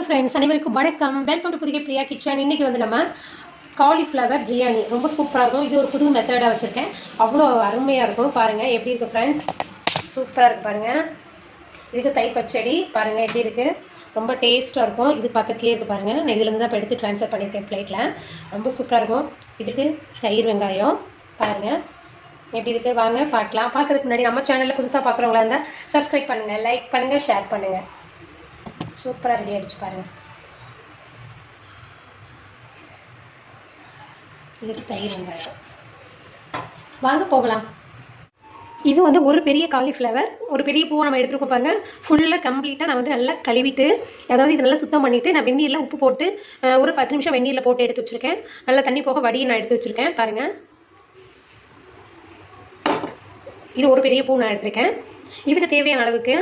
friends அனைவருக்கும் வணக்கம் welcome to புதிய பிரியா கிச்சன் இன்னைக்கு வந்து நம்ம காலிஃப்ளவர் பிரியாணி ரொம்ப சூப்பராக இருக்கும் இது ஒரு புது மெத்தடாக வச்சுருக்கேன் அவ்வளோ அருமையாக இருக்கும் பாருங்கள் எப்படி இருக்கு ஃப்ரெண்ட்ஸ் சூப்பராக இருக்கு பாருங்கள் இதுக்கு தயிர் பச்சடி பாருங்கள் எப்படி இருக்கு ரொம்ப டேஸ்ட்டாக இருக்கும் இது பக்கத்துலேயே இருக்கு பாருங்கள் நான் இதுலேருந்து தான் இப்போ எடுத்து ட்ரான்ஸ்ஃபர் பண்ணியிருக்கேன் பிளேட்டில் ரொம்ப சூப்பராக இருக்கும் இதுக்கு தயிர் வெங்காயம் பாருங்கள் எப்படி இருக்கு வாங்க பார்க்கலாம் பார்க்கறதுக்கு முன்னாடி நம்ம சேனலில் புதுசாக பார்க்குறவங்களா இருந்தால் சப்ஸ்கிரைப் பண்ணுங்கள் லைக் பண்ணுங்கள் ஷேர் பண்ணுங்கள் சூப்பராக ரெடி ஆயிடுச்சு பாருங்க இதுக்கு தயிர் வெங்காயம் வாங்க போகலாம் இது வந்து ஒரு பெரிய காலிஃப்ளவர் ஒரு பெரிய பூவை நம்ம எடுத்துருக்கோம் பாருங்க ஃபுல்லாக கம்ப்ளீட்டாக நான் வந்து நல்லா கழுவிட்டு அதாவது இது நல்லா சுத்தம் பண்ணிட்டு நான் வெந்நீரில் உப்பு போட்டு அஹ், ஒரு பத்து நிமிஷம் வெந்நீரில் போட்டு எடுத்து வச்சிருக்கேன் நல்லா தண்ணி போக வடியை நான் எடுத்து வச்சிருக்கேன் பாருங்க இது ஒரு பெரிய பூ நான் எடுத்திருக்கேன் இதுக்கு தேவையான அளவுக்கு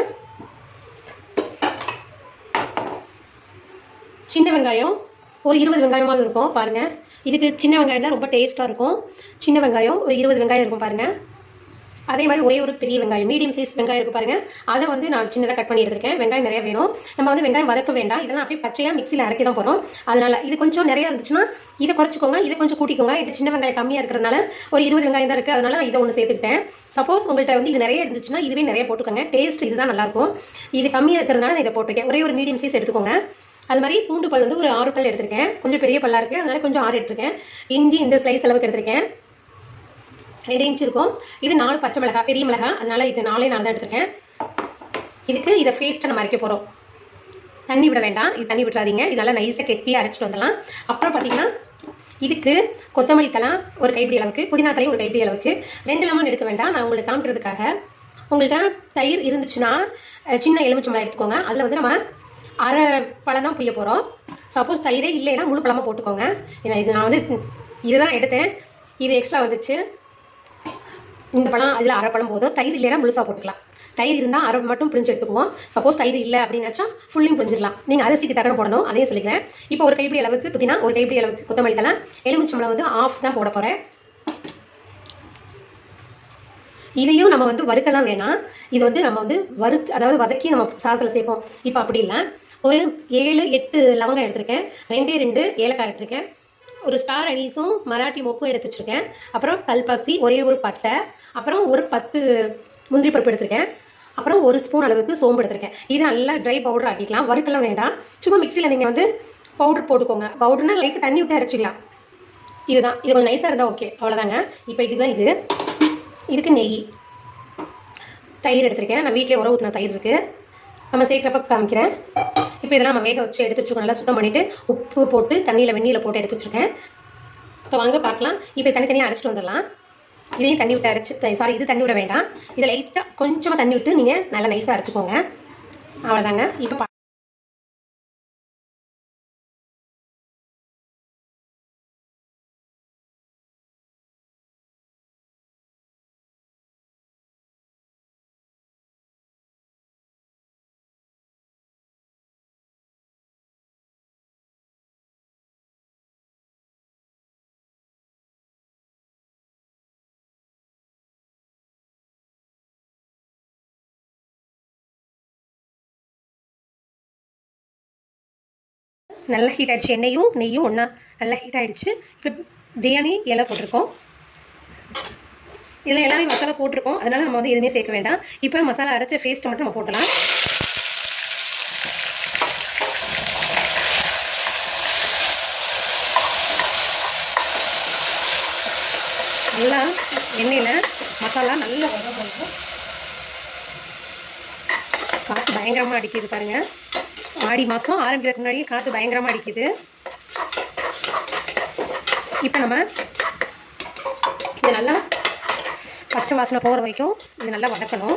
சின்ன வெங்காயம் ஒரு இருபது வெங்காயமாவது இருக்கும் பாருங்க இதுக்கு சின்ன வெங்காயம் தான் ரொம்ப டேஸ்ட்டாக இருக்கும் சின்ன வெங்காயம் ஒரு இருபது வெங்காயம் இருக்கும் பாருங்க அதே மாதிரி ஒரே ஒரு பெரிய வெங்காயம் மீடியம் சைஸ் வெங்காயம் இருக்கு பாருங்க அதை வந்து நான் சின்னதாக கட் பண்ணி எடுத்திருக்கேன் வெங்காயம் நிறைய வேணும் நம்ம வந்து வெங்காயம் வதக்க வேண்டாம் இதெல்லாம் அப்படியே பச்சையாக மிக்சியில் அரைக்க தான் போகிறோம் அதனால இது கொஞ்சம் நிறைய இருந்துச்சுன்னா இதை குறைச்சிக்கோங்க இதை கொஞ்சம் கூட்டிக்கோங்க இது சின்ன வெங்காயம் கம்மியாக இருக்கிறதுனால ஒரு இருபது வெங்காயம் தான் இருக்குது அதனால நான் இதை ஒன்று சேர்த்துக்கிட்டேன் சப்போஸ் உங்கள்கிட்ட வந்து இது நிறைய இருந்துச்சுன்னா இதுவே நிறைய போட்டுக்கோங்க டேஸ்ட் இதுதான் நல்லாயிருக்கும் இது கம்மியாக இருக்கிறதுனால நான் இதை போட்டிருக்கேன் ஒரே ஒரு மீடியம் சைஸ் எடுத்துக்கோங்க அது மாதிரி பூண்டு பல் வந்து ஒரு ஆறு பல் எடுத்திருக்கேன் கொஞ்சம் பெரிய பல்லா இருக்கு அதனால கொஞ்சம் ஆறு எடுத்திருக்கேன் இஞ்சி இந்த ஸ்லைஸ் அளவுக்கு எடுத்திருக்கேன் ரெண்டு இன்ச் இருக்கும் இது நாலு பச்சை மிளகாய் பெரிய மிளகாய் அதனால இது நாலே நாலு தான் எடுத்திருக்கேன் இதுக்கு இதை பேஸ்ட்டை நம்ம அரைக்க போகிறோம் தண்ணி விட வேண்டாம் இது தண்ணி விட்டுறாதீங்க இதெல்லாம் நைஸாக கெட்டியாக அரைச்சிட்டு வந்துடலாம் அப்புறம் பார்த்தீங்கன்னா இதுக்கு கொத்தமல்லி தலை ஒரு கைப்பிடி அளவுக்கு புதினா தலை ஒரு கைப்பிடி அளவுக்கு ரெண்டு லெமன் எடுக்க வேண்டாம் நான் உங்களுக்கு காமிக்கிறதுக்காக உங்கள்கிட்ட தயிர் இருந்துச்சுன்னா அஹ், சின்ன எலுமிச்சம்பழம் எடுத்துக்கோங்க அதில் வந்து நம்ம அரை பழம் தான் புளிய போகிறோம் சப்போஸ் தயிரே இல்லைன்னா முழு பழமாக போட்டுக்கோங்க ஏன்னா இது நான் வந்து இதுதான் எடுத்தேன் இது எக்ஸ்ட்ரா வந்துச்சு இந்த பழம் அதில் அரை பழம் போதும் தயிர் இல்லைன்னா முழுசாக போட்டுக்கலாம் தயிர் இருந்தால் அரை மட்டும் பிரிஞ்சு எடுத்துக்குவோம் சப்போஸ் தயிர் இல்லை அப்படின்னாச்சா ஃபுல்லையும் பிரிஞ்சிடலாம் நீங்கள் அரிசிக்கு தகரம் போடணும் அதையும் சொல்லிக்கிறேன் இப்போ ஒரு கைப்பிடி அளவுக்கு புதினா ஒரு கைப்பிடி அளவுக்கு கொத்தமல்லி தலை எலுமிச்சம்பழம் வந்து ஆஃப் தான் போட போகிறேன் இதையும் நம்ம வந்து வறுக்கலாம் வேணாம் இது வந்து நம்ம வந்து வறுத்து அதாவது வதக்கி நம்ம சாதத்தில் சேர்ப்போம் இப்போ அப்படி இல்லை ஒரு ஏழு எட்டு லவங்கம் எடுத்திருக்கேன் ரெண்டே ரெண்டு ஏலக்காய் எடுத்திருக்கேன் ஒரு ஸ்டார் அனீஸும் மராட்டி மொக்கும் எடுத்து வச்சிருக்கேன் அப்புறம் கல்பாசி ஒரே ஒரு பட்டை அப்புறம் ஒரு பத்து முந்திரி பருப்பு எடுத்திருக்கேன் அப்புறம் ஒரு ஸ்பூன் அளவுக்கு சோம்பு எடுத்திருக்கேன் இது நல்லா ட்ரை பவுடர் ஆக்கிக்கலாம் வறுக்கலாம் வேண்டாம் சும்மா மிக்சியில் நீங்கள் வந்து பவுடர் போட்டுக்கோங்க பவுடர்னா லைட் தண்ணி விட்டு அரைச்சிக்கலாம் இதுதான் இது கொஞ்சம் நைஸாக இருந்தால் ஓகே அவ்வளோதாங்க இப்போ இதுதான் இது இதுக்கு நெய் தயிர் எடுத்திருக்கேன் நான் வீட்டிலே உர ஊற்றின தயிர் இருக்குது நம்ம சேர்க்குறப்ப காமிக்கிறேன் இப்போ இதெல்லாம் நம்ம வேக வச்சு எடுத்து வச்சுக்கோ நல்லா சுத்தம் பண்ணிவிட்டு உப்பு போட்டு தண்ணியில் வெந்நீரில் போட்டு எடுத்து வச்சுருக்கேன் இப்போ வாங்க பார்க்கலாம் இப்போ தனித்தனியாக அரைச்சிட்டு வந்துடலாம் இதையும் தண்ணி விட்டு அரைச்சி சாரி இது தண்ணி விட வேண்டாம் இதில் லைட்டாக கொஞ்சமாக தண்ணி விட்டு நீங்கள் நல்லா நைஸாக அரைச்சிக்கோங்க அவ்வளோதாங்க இப்போ பா- நல்லா ஹீட் ஆயிடுச்சு எண்ணெயும் நெய்யும் ஒன்றா நல்லா ஹீட் ஆயிடுச்சு இப்போ பிரியாணி இலை போட்டிருக்கோம் இதில் எல்லாமே மசாலா போட்டிருக்கோம் அதனால நம்ம வந்து எதுவுமே சேர்க்க வேண்டாம் இப்போ மசாலா அரைச்ச பேஸ்ட்டை மட்டும் நம்ம போட்டலாம் நல்லா எண்ணெயில் மசாலா நல்லா வதங்கணும் காற்று பயங்கரமாக அடிக்குது பாருங்க ஆடி மாதம் ஆரம்பிக்கிறதுக்கு முன்னாடி காற்று பயங்கரமாக அடிக்குது இப்போ நம்ம இது நல்லா பச்சை வாசனை போகிற வரைக்கும் இது நல்லா வதக்கணும்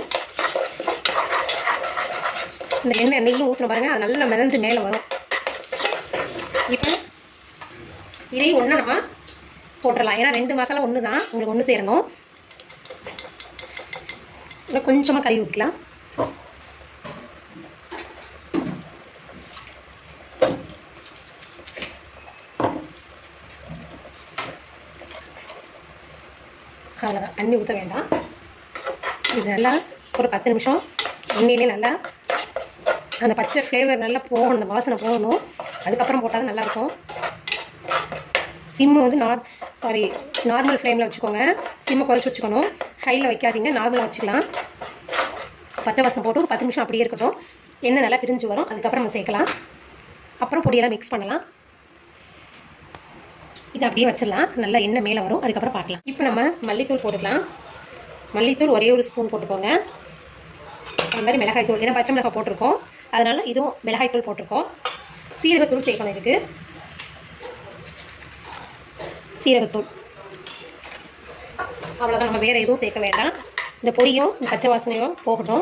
இந்த எண்ணெய் நெய்யும் ஊற்றணும் பாருங்க அது நல்லா மிதந்து மேலே வரும் இப்போ இதையும் ஒன்றா நம்ம போட்டுடலாம் ஏன்னா ரெண்டு மசாலா ஒன்று தான் உங்களுக்கு ஒன்று சேரணும் இதில் கொஞ்சமாக கறி ஊற்றிக்கலாம் அவ்வளோதான் தண்ணி ஊற்ற வேண்டாம் இது நல்லா ஒரு பத்து நிமிஷம் எண்ணெயிலே நல்லா அந்த பச்சை ஃப்ளேவர் நல்லா போகணும் அந்த வாசனை போகணும் அதுக்கப்புறம் போட்டால் தான் நல்லாயிருக்கும் சிம்மு வந்து நார் சாரி நார்மல் ஃப்ளேமில் வச்சுக்கோங்க சிம்மை குறைச்சி வச்சுக்கணும் ஹையில் வைக்காதீங்க நார்மலாக வச்சுக்கலாம் பச்சை வாசனை போட்டு ஒரு பத்து நிமிஷம் அப்படியே இருக்கட்டும் எண்ணெய் நல்லா பிரிஞ்சு வரும் அதுக்கப்புறம் நம்ம சேர்க்கலாம் அப்புறம் பொடியெல்லாம் மிக்ஸ் பண்ணலாம் இது அப்படியே வச்சிடலாம் நல்லா எண்ணெய் மேலே வரும் அதுக்கப்புறம் பார்க்கலாம் இப்போ நம்ம மல்லித்தூள் போட்டுக்கலாம் மல்லித்தூள் ஒரே ஒரு ஸ்பூன் போட்டுக்கோங்க அது மாதிரி மிளகாய் தூள் ஏன்னா பச்சை மிளகாய் போட்டிருக்கோம் அதனால இதுவும் மிளகாய் தூள் போட்டிருக்கோம் சீரகத்தூள் சேர்க்கணும் இதுக்கு சீரகத்தூள் அவ்வளோதான் நம்ம வேறு எதுவும் சேர்க்க வேண்டாம் இந்த பொடியும் இந்த பச்சை வாசனையும் போகட்டும்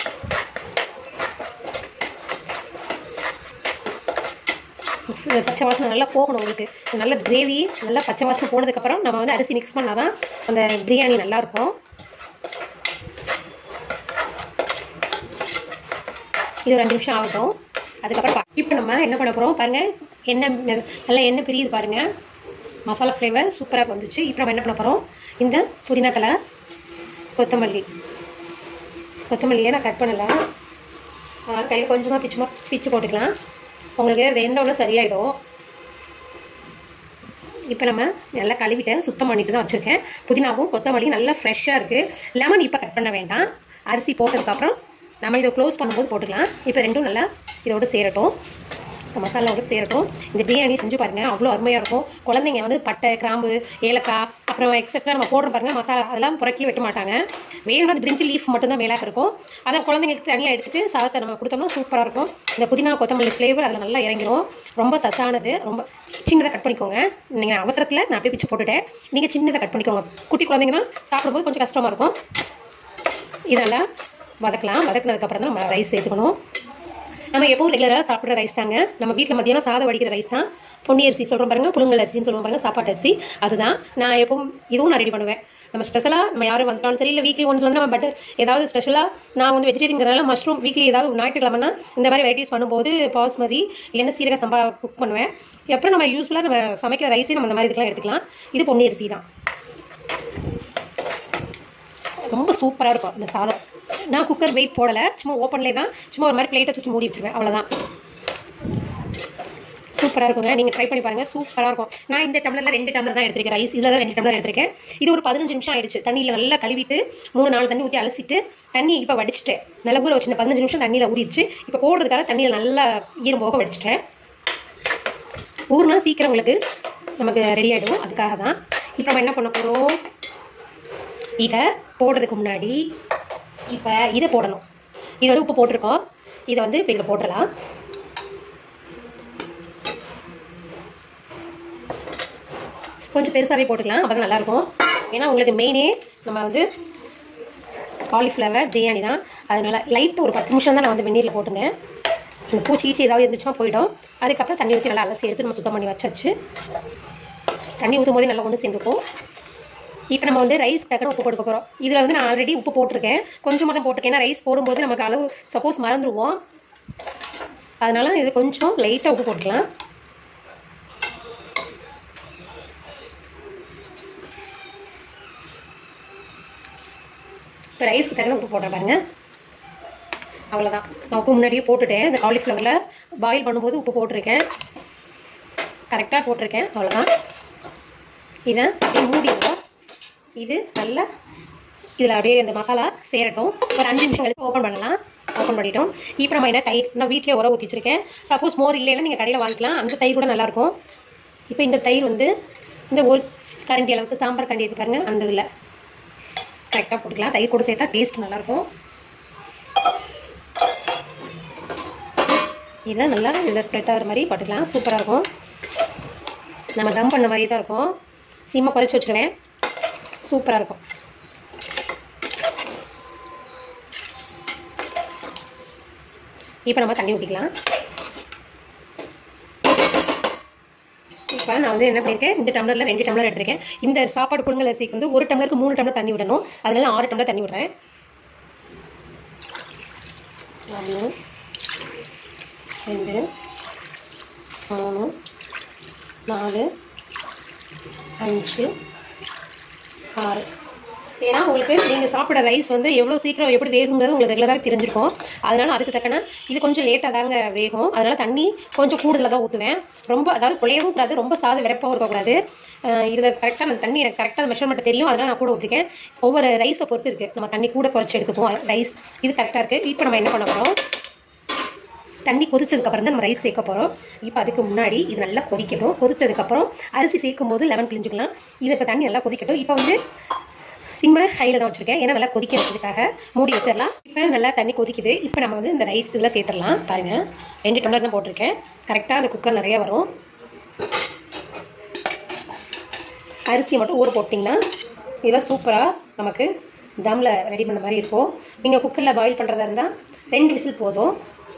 பச்சை வாசனை நல்லா போகணும் உங்களுக்கு நல்ல கிரேவி நல்லா பச்சை வாசனை போனதுக்கப்புறம் நம்ம வந்து அரிசி மிக்ஸ் பண்ணால் தான் அந்த பிரியாணி நல்லாயிருக்கும் இது ஒரு ரெண்டு நிமிஷம் ஆகட்டும் அதுக்கப்புறம் பா- இப்போ நம்ம என்ன பண்ண போகிறோம் பாருங்கள் எண்ணெய் மெ- நல்லா எண்ணெய் பிரியுது பாருங்கள் மசாலா ஃப்ளேவர் சூப்பராக வந்துச்சு இப்போ நம்ம என்ன பண்ண போகிறோம் இந்த புதினா தலை கொத்தமல்லி கொத்தமல்லியை நான் கட் பண்ணலை கையில் கொஞ்சமாக பிச்சுமா பிச்சு போட்டுக்கலாம் உங்களுக்கு வெந்தோடனே சரியாயிடும் இப்போ நம்ம நல்லா கழுவிட்டேன் சுத்தம் பண்ணிட்டு தான் வச்சுருக்கேன் புதினாவும் கொத்தமல்லியும் நல்லா ஃப்ரெஷ்ஷாக இருக்குது லெமன் இப்போ கட் பண்ண வேண்டாம் அரிசி போட்டதுக்கப்புறம் நம்ம இதை க்ளோஸ் பண்ணும்போது போட்டுக்கலாம் இப்போ ரெண்டும் நல்லா இதோட சேரட்டும் இந்த மசாலாவோட சேரட்டும் இந்த பிரியாணி செஞ்சு பாருங்கள் அவ்வளோ அருமையாக இருக்கும் குழந்தைங்க வந்து பட்டை கிராம்பு ஏலக்காய் அப்புறம் எக்ஸெட்ரா நம்ம போடுறோம் பாருங்க மசாலா அதெல்லாம் புறக்கி வைக்க மாட்டாங்க வேணும் அந்த பிரிஞ்சி லீஃப் மட்டும்தான் மேலாக இருக்கும் அதை குழந்தைங்களுக்கு தனியாக எடுத்துட்டு சாதத்தை நம்ம கொடுத்தோம்னா சூப்பராக இருக்கும் இந்த புதினா கொத்தமல்லி ஃப்ளேவர் அதில் நல்லா இறங்கிரும் ரொம்ப சத்தானது ரொம்ப சின்னதாக கட் பண்ணிக்கோங்க நீங்கள் அவசரத்தில் நான் அப்படியே பிச்சு போட்டுட்டேன் நீங்கள் சின்னதாக கட் பண்ணிக்கோங்க குட்டி குழந்தைங்கன்னா சாப்பிடும்போது கொஞ்சம் கஷ்டமாக இருக்கும் இதெல்லாம் வதக்கலாம் வதக்குனதுக்கப்புறம் தான் நம்ம ரைஸ் சேர்த்துக்கணும் நம்ம எப்பவும் ரெகுலராக சாப்பிட்ற ரைஸ் தாங்க நம்ம வீட்டில் மத்தியானம் சாதம் வடிக்கிற ரைஸ் தான் பொன்னி அரிசி சொல்கிறோம் பாருங்க புழுங்கல் அரிசின்னு சொல்லுவோம் பாருங்க சாப்பாட்டு அரிசி அதுதான் நான் எப்பவும் இதுவும் நான் ரெடி பண்ணுவேன் நம்ம ஸ்பெஷலாக நம்ம யாரும் வந்துட்டாலும் சரி இல்லை வீக்லி ஒன்ஸ் வந்து நம்ம பட்டர் ஏதாவது ஸ்பெஷலாக நான் வந்து வெஜிடேரியங்கிறனால மஷ்ரூம் வீக்லி ஏதாவது ஞாயிற்றுக்கிழமைனா இந்த மாதிரி வெரைட்டிஸ் பண்ணும்போது பாஸ்மதி இல்லைன்னா சீரக சம்பா குக் பண்ணுவேன் அப்புறம் நம்ம யூஸ்ஃபுல்லாக நம்ம சமைக்கிற ரைஸே நம்ம இந்த மாதிரி இதுக்கெல்லாம் எடுத்துக்கலாம் இது பொன்னி அரிசி தான் ரொம்ப சூப்பராக இருக்கும் இந்த சாதம் நான் குக்கர் வெயிட் போடலை சும்மா ஓப்பன்லேயே தான் சும்மா ஒரு மாதிரி பிளேட்டை தூக்கி மூடி வச்சிருவேன் அவ்வளோதான் சூப்பராக இருக்குங்க நீங்கள் ட்ரை பண்ணி பாருங்கள் சூப்பராக இருக்கும் நான் இந்த டம்ளரில் ரெண்டு டம்ளர் தான் எடுத்திருக்கேன் ரைஸ் இதில் தான் ரெண்டு டம்ளர் எடுத்திருக்கேன் இது ஒரு பதினஞ்சு நிமிஷம் ஆயிடுச்சு தண்ணியில் நல்லா கழுவிட்டு மூணு நாலு தண்ணி ஊற்றி அலசிட்டு தண்ணி இப்போ வடிச்சிட்டேன் நல்லா ஊற வச்சு பதினஞ்சு நிமிஷம் தண்ணியில் ஊறிடுச்சு இப்போ போடுறதுக்காக தண்ணியில் நல்லா ஈரம் போக வடிச்சிட்டேன் ஊறுனா சீக்கிரம் உங்களுக்கு நமக்கு ரெடி ஆகிடும் அதுக்காக தான் இப்போ நம்ம என்ன பண்ண போகிறோம் இதை போடுறதுக்கு முன்னாடி இப்போ இதை போடணும் இதை வந்து உப்பு போட்டிருக்கோம் இதை வந்து இப்போ இதில் போட்டுடலாம் கொஞ்சம் பெருசாகவே போட்டுக்கலாம் அப்போ தான் நல்லாயிருக்கும் ஏன்னா உங்களுக்கு மெயினே நம்ம வந்து காலிஃப்ளவர் பிரியாணி தான் அதனால லைட் ஒரு பத்து நிமிஷம் தான் நான் வந்து வெந்நீரில் போட்டுருந்தேன் இந்த பூச்சி ஈச்சி ஏதாவது இருந்துச்சுன்னா போயிடும் அதுக்கப்புறம் தண்ணி ஊற்றி நல்லா அலசி எடுத்து நம்ம சுத்தம் பண்ணி வச்சாச்சு தண்ணி ஊற்றும் போதே நல்லா ஒன்று சேர்ந்துக்கும் இப்போ நம்ம வந்து ரைஸ் டக்குனு உப்பு போட்டுக்க போகிறோம் இதில் வந்து நான் ஆல்ரெடி உப்பு போட்டிருக்கேன் கொஞ்சமாக தான் போட்டிருக்கேன் ஏன்னா ரைஸ் போடும்போது நமக்கு அளவு சப்போஸ் மறந்துடுவோம் அதனால இது கொஞ்சம் லைட்டாக உப்பு போட்டுக்கலாம் இப்போ ரைஸ்க்கு தகுந்த உப்பு போடுறேன் பாருங்க அவ்வளோதான் நான் உப்பு முன்னாடியே போட்டுட்டேன் இந்த காலிஃப்ளவரில் பாயில் பண்ணும்போது உப்பு போட்டிருக்கேன் கரெக்டாக போட்டிருக்கேன் அவ்வளோதான் இதை அப்படியே மூடிடுவோம் இது நல்லா இதில் அப்படியே இந்த மசாலா சேரட்டும் ஒரு அஞ்சு நிமிஷம் கழிச்சு ஓப்பன் பண்ணலாம் ஓப்பன் பண்ணிட்டோம் இப்போ நம்ம என்ன தயிர் நான் வீட்டிலே உரம் ஊற்றி வச்சிருக்கேன் சப்போஸ் மோர் இல்லைன்னா நீங்கள் கடையில் வாங்கிக்கலாம் அந்த தயிர் கூட நல்லாயிருக்கும் இப்போ இந்த தயிர் வந்து இந்த ஒரு கரண்டி அளவுக்கு சாம்பார் கரண்டி இருக்கு பாருங்க அந்த இதில் கரெக்டாக போட்டுக்கலாம் தயிர் கூட சேர்த்தா டேஸ்ட் நல்லாயிருக்கும் இதை நல்லா இதில் ஸ்ப்ரெட் ஆகிற மாதிரி போட்டுக்கலாம் சூப்பராக இருக்கும் நம்ம தம் பண்ண மாதிரி தான் இருக்கும் சிம்மை குறைச்சி வச்சுருவேன் சூப்பராக இருக்கும் இப்போ நம்ம தண்ணி ஊற்றிக்கலாம் இப்போ நான் வந்து என்ன பண்ணியிருக்கேன் இந்த டம்ளரில் ரெண்டு டம்ளர் எடுத்திருக்கேன் இந்த சாப்பாடு புழுங்கல் அரிசிக்கு வந்து ஒரு டம்ளருக்கு மூணு டம்ளர் தண்ணி விடணும் அதனால ஆறு டம்ளர் தண்ணி விடுறேன் ஒன்று ரெண்டு மூணு நாலு அஞ்சு ஆறு ஏன்னா உங்களுக்கு நீங்கள் சாப்பிட்ற ரைஸ் வந்து எவ்வளோ சீக்கிரம் எப்படி வேகுங்கிறது உங்களுக்கு ரெகுலராக தெரிஞ்சிருக்கும் அதனால அதுக்கு தக்கன இது கொஞ்சம் லேட்டாக தாங்க வேகும் அதனால தண்ணி கொஞ்சம் கூடுதலாக தான் ஊற்றுவேன் ரொம்ப அதாவது குழையவும் கூடாது ரொம்ப சாதம் விரப்பாகவும் இருக்கக்கூடாது இதில் கரெக்டாக அந்த தண்ணி எனக்கு கரெக்டாக மெஷர்மெண்ட் தெரியும் அதனால நான் கூட ஊற்றிருக்கேன் ஒவ்வொரு ரைஸை பொறுத்து இருக்குது நம்ம தண்ணி கூட குறைச்சி எடுத்துக்குவோம் ரைஸ் இது கரெக்டாக இருக்குது இப்போ நம்ம என்ன பண்ண போகிறோம் தண்ணி கொதிச்சதுக்கு அப்புறம் தான் நம்ம ரைஸ் சேர்க்க போகிறோம் இப்போ அதுக்கு முன்னாடி இது நல்லா கொதிக்கட்டும் கொதிச்சதுக்கப்புறம் அரிசி சேர்க்கும் போது லெமன் பிழிஞ்சுக்கலாம் இது இப்போ தண்ணி நல்லா கொதிக்கட்டும் இப்போ வந்து சிம்மை ஹையில் தான் வச்சுருக்கேன் ஏன்னா நல்லா கொதிக்க வைக்கிறதுக்காக மூடி வச்சிடலாம் இப்போ நல்லா தண்ணி கொதிக்குது இப்போ நம்ம வந்து இந்த ரைஸ் இதில் சேர்த்துடலாம் பாருங்கள் ரெண்டு டம்ளர் தான் போட்டிருக்கேன் கரெக்டாக அந்த குக்கர் நிறைய வரும் அரிசி மட்டும் ஊற போட்டிங்கன்னா இதெல்லாம் சூப்பராக நமக்கு தம்மில் ரெடி பண்ண மாதிரி இருக்கும் நீங்கள் குக்கரில் பாயில் பண்ணுறதா இருந்தால் ரெண்டு விசில் போதும்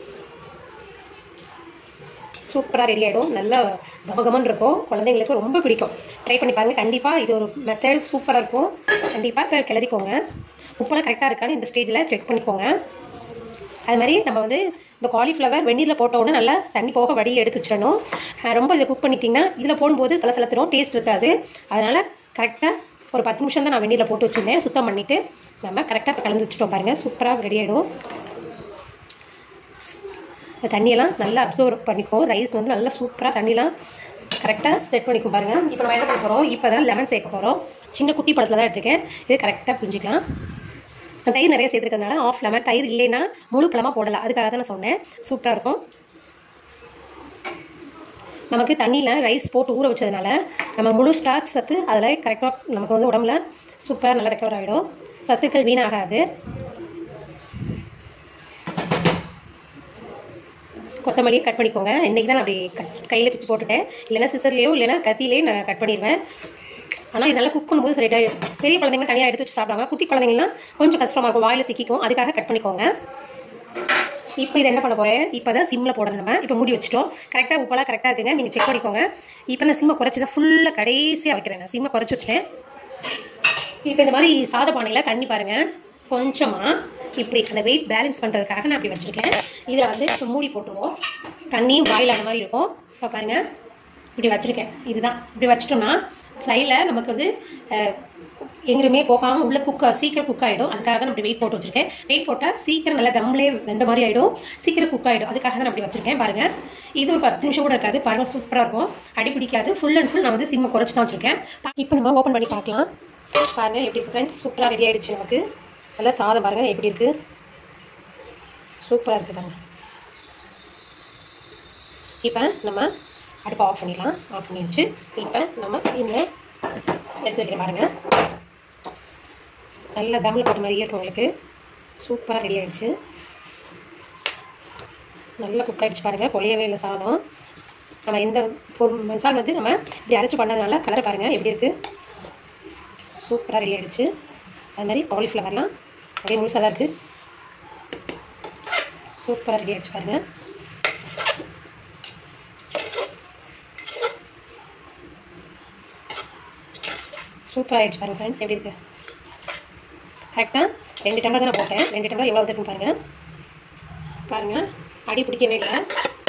சூப்பராக ரெடி ஆகிடும் நல்லா கமகமன்னு இருக்கும் குழந்தைங்களுக்கு ரொம்ப பிடிக்கும் ட்ரை பண்ணி பாருங்கள் கண்டிப்பாக இது ஒரு மெத்தட் சூப்பராக இருக்கும் கண்டிப்பாக கிளறிக்கோங்க உப்பெல்லாம் கரெக்டாக இருக்கான்னு இந்த ஸ்டேஜில் செக் பண்ணிக்கோங்க அது மாதிரி நம்ம வந்து இந்த காலிஃப்ளவர் வெந்நீரில் போட்ட உடனே நல்லா தண்ணி போக வடியை எடுத்து வச்சிடணும் அஹ் ரொம்ப இதை குக் பண்ணிட்டீங்கன்னா இதில் போடும்போது சலசலத்துரும் டேஸ்ட் இருக்காது அதனால் கரெக்டாக ஒரு பத்து நிமிஷம் தான் நான் வெந்நீரில் போட்டு வச்சுருந்தேன் சுத்தம் பண்ணிவிட்டு நம்ம கரெக்டாக கலந்து வச்சுட்டோம் பாருங்கள் சூப்பராக ரெடி ஆகிடும் இந்த தண்ணியெல்லாம் நல்லா அப்சர்வ் பண்ணிக்கோ ரைஸ் வந்து நல்லா சூப்பராக தண்ணிலாம் கரெக்டாக செட் பண்ணிக்கும் பாருங்கள் இப்போ நம்ம என்ன பண்ண போகிறோம் இப்போ தான் லெமன் சேர்க்க போகிறோம் சின்ன குட்டி பழத்தில் தான் எடுத்துருக்கேன் இது கரெக்டாக புரிஞ்சிக்கலாம் நான் தயிர் நிறைய சேர்த்துருக்கறதுனால ஆஃப் லெமன் தயிர் இல்லைன்னா முழு பழமாக போடலாம் அதுக்காக தான் நான் சொன்னேன் சூப்பராக இருக்கும் நமக்கு தண்ணியில் ரைஸ் போட்டு ஊற வச்சதுனால நம்ம முழு ஸ்டார்ச் சத்து அதில் கரெக்டாக நமக்கு வந்து உடம்புல சூப்பராக நல்லா ரெக்கவர் ஆகிடும் சத்துக்கள் வீணாகாது கொத்தமல்லியை கட் பண்ணிக்கோங்க இன்றைக்கி தான் நான் அப்படி கட் கையில் பிச்சு போட்டுட்டேன் இல்லைன்னா சிசர்லேயோ இல்லைன்னா கத்திலேயே நான் கட் பண்ணிடுவேன் ஆனால் இது நல்லா குக் பண்ணும்போது சரியாக பெரிய குழந்தைங்க தனியாக எடுத்து வச்சு சாப்பிடுவாங்க குட்டி குழந்தைங்கலாம் கொஞ்சம் கஷ்டமாக இருக்கும் வாயில் சிக்கிக்கும் அதுக்காக கட் பண்ணிக்கோங்க இப்போ இதை என்ன பண்ண போகிறேன் இப்போ தான் சிம்மில் போடணும் நம்ம இப்போ மூடி வச்சுட்டோம் கரெக்டாக உப்பெல்லாம் கரெக்டாக இருக்குங்க நீங்கள் செக் பண்ணிக்கோங்க இப்போ நான் சிம்மை குறைச்சி தான் ஃபுல்லாக கடைசியாக வைக்கிறேன் நான் சிம்மை குறைச்சி வச்சுட்டேன் இப்போ இந்த மாதிரி சாத பானையில் தண்ணி பாருங்கள் கொஞ்சமாக இப்படி அந்த வெயிட் பேலன்ஸ் பண்ணுறதுக்காக நான் அப்படி வச்சுருக்கேன் இதில் வந்து இப்போ மூடி போட்டுருவோம் தண்ணியும் பாயில் ஆன மாதிரி இருக்கும் இப்போ பாருங்கள் இப்படி வச்சுருக்கேன் இதுதான் இப்படி வச்சிட்டோம்னா சைடில் நமக்கு வந்து அஹ், எங்கேயுமே போகாமல் உள்ள குக் சீக்கிரம் குக் ஆகிடும் அதுக்காக தான் நான் இப்படி வெயிட் போட்டு வச்சிருக்கேன் வெயிட் போட்டால் சீக்கிரம் நல்லா தம்லேயே வெந்த மாதிரி ஆகிடும் சீக்கிரம் குக் ஆகிடும் அதுக்காக தான் நான் அப்படி வச்சிருக்கேன் பாருங்கள் இது ஒரு பத்து நிமிஷம் கூட இருக்காது பாருங்கள் சூப்பராக இருக்கும் அடி பிடிக்காது ஃபுல் அண்ட் ஃபுல் நான் வந்து சிம்மை குறைச்சி தான் வச்சிருக்கேன் இப்போ நம்ம ஓப்பன் பண்ணி பார்க்கலாம் பாருங்கள் எப்படி இருக்கு ஃப்ரெண்ட்ஸ் சூப்பராக ரெடி ஆயிடுச்சு நமக்கு நல்லா சாதம் பாருங்கள் எப்படி இருக்குது சூப்பராக இருக்குது பாருங்கள் இப்போ நம்ம அடுப்பை ஆஃப் பண்ணிடலாம் ஆஃப் பண்ணி வச்சு இப்போ நம்ம இந்த எடுத்து வைக்கிறேன் பாருங்கள் நல்ல தம்மில் போட்ட மாதிரியே இருக்கும் உங்களுக்கு சூப்பராக ரெடி ஆயிடுச்சு நல்லா குக் ஆயிடுச்சு பாருங்கள் பொழியவே இல்லை சாதம் நம்ம இந்த பொருள் மசால் வந்து நம்ம இப்படி அரைச்சி பண்ணதுனால கலர் பாருங்கள் எப்படி இருக்குது சூப்பராக ரெடி ஆயிடுச்சு அது மாதிரி காலிஃப்ளவர்லாம் அப்படியே முழுசாக தான் இருக்குது சூப்பராக ரெடி ஆயிடுச்சு பாருங்கள் சூப்பராக ஆயிடுச்சு பாருங்கள் ஃப்ரெண்ட்ஸ் எப்படி இருக்கு கரெக்டாக ரெண்டு டம்ளர் தான் நான் போட்டேன் ரெண்டு டம்ளர் எவ்வளோ வந்துருக்குன்னு பாருங்கள் பாருங்கள் அடி பிடிக்கவே இல்லை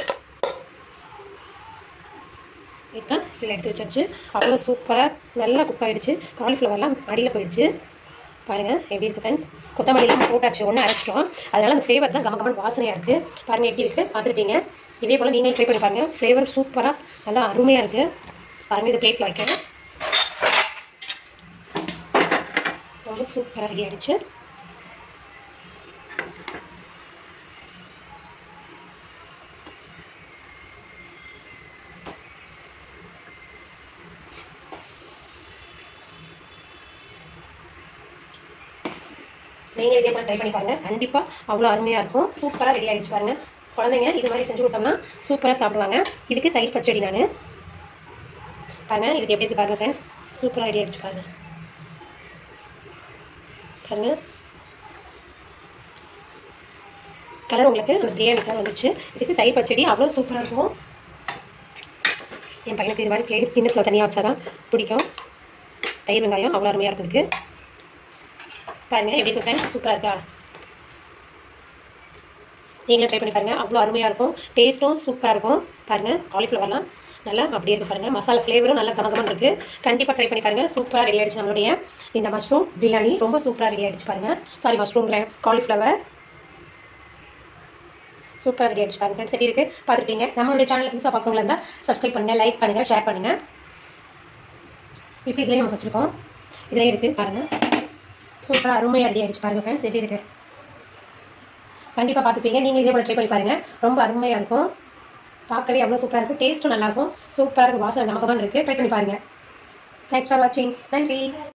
இப்போ இதில் எடுத்து வச்சாச்சு அவ்வளோ சூப்பராக நல்லா குக் ஆகிடுச்சு காலிஃப்ளவர்லாம் அடியில் போயிடுச்சு பாருங்கள் எப்படி இருக்குது ஃப்ரெண்ட்ஸ் கொத்தமல்லிலாம் போட்டாச்சு ஒன்று அரைச்சிட்டோம் அதனால அந்த ஃப்ளேவர் தான் கம கமன் வாசனையாக இருக்குது பாருங்கள் எப்படி இருக்குது பார்த்துருப்பீங்க இதே போல் நீங்களும் ட்ரை பண்ணி பாருங்கள் ஃப்ளேவர் சூப்பராக நல்லா அருமையாக இருக்குது பாருங்கள் இது பிளேட்டில் வைக்கிறேன் ரொம்ப சூப்பராக ரெடி ஆயிடுச்சு நீங்களும் இதே மாதிரி ட்ரை பண்ணி பாருங்க கண்டிப்பா அவ்வளோ அருமையா இருக்கும் சூப்பரா ரெடி ஆயிடுச்சு பாருங்க குழந்தைங்க இது மாதிரி செஞ்சு கொடுத்தோம்னா சூப்பரா சாப்பிடுவாங்க இதுக்கு தயிர் பச்சடி நான் பாருங்க இதுக்கு எப்படி இருக்கு பாருங்க ஃப்ரெண்ட்ஸ் சூப்பரா ரெடி ஆயிடுச்சு பாருங்க பாருங்க கலர் உங்களுக்கு அந்த பிரியாணி கலர் வந்துச்சு இதுக்கு தயிர் பச்சடி அவ்வளோ சூப்பராக இருக்கும் என் பையனுக்கு இது மாதிரி பிளேட் கிண்ணத்தில் தனியாக வச்சாதான் பிடிக்கும் தயிர் வெங்காயம் அவ்வளோ அருமையாக இருக்கும் இதுக்கு பாருங்க எப்படி இருக்கு ஃப்ரெண்ட்ஸ் சூப்பராக இருக்கா நீங்களும் ட்ரை பண்ணி பாருங்க அவ்வளோ அருமையாக இருக்கும் டேஸ்ட்டும் சூப்பராக இருக்கும் பாருங்க காலிஃப்ளவர்லாம் நல்லா அப்படியே இருக்கு பாருங்க மசாலா ஃப்ளேவரும் நல்லா கமகமன் இருக்கு கண்டிப்பாக ட்ரை பண்ணி பாருங்க சூப்பராக ரெடி ஆயிடுச்சு நம்மளுடைய இந்த மஷ்ரூம் பிரியாணி ரொம்ப சூப்பராக ரெடி ஆயிடுச்சு பாருங்க சாரி மஷ்ரூம்ங்கிறேன் காலிஃப்ளவர் சூப்பராக ரெடி ஆயிடுச்சு பாருங்க சரி இருக்கு பார்த்துருப்பீங்க நம்மளுடைய சேனல் புதுசாக பார்க்கறவங்களா இருந்தால் சப்ஸ்கிரைப் பண்ணுங்க லைக் பண்ணுங்க ஷேர் பண்ணுங்க இப்போ இதுலேயும் நம்ம வச்சிருக்கோம் இதுலேயும் இருக்கு பாருங்க சூப்பராக அருமையாக ரெடி ஆயிடுச்சு பாருங்க ஃப்ரெண்ட்ஸ் எப்படி இருக்கு கண்டிப்பாக பார்த்துப்பீங்க நீங்கள் இதே போல ட்ரை பண்ணி பாருங்க ரொம்ப அருமையாக இருக்கும் பார்க்கவே அவ்வளோ சூப்பராக இருக்கும் டேஸ்ட்டும் நல்லாயிருக்கும் சூப்பராக இருக்கும் வாசனை நமக்கு இருக்குது ட்ரை பண்ணி பாருங்க தேங்க்ஸ் ஃபார் வாட்சிங் நன்றி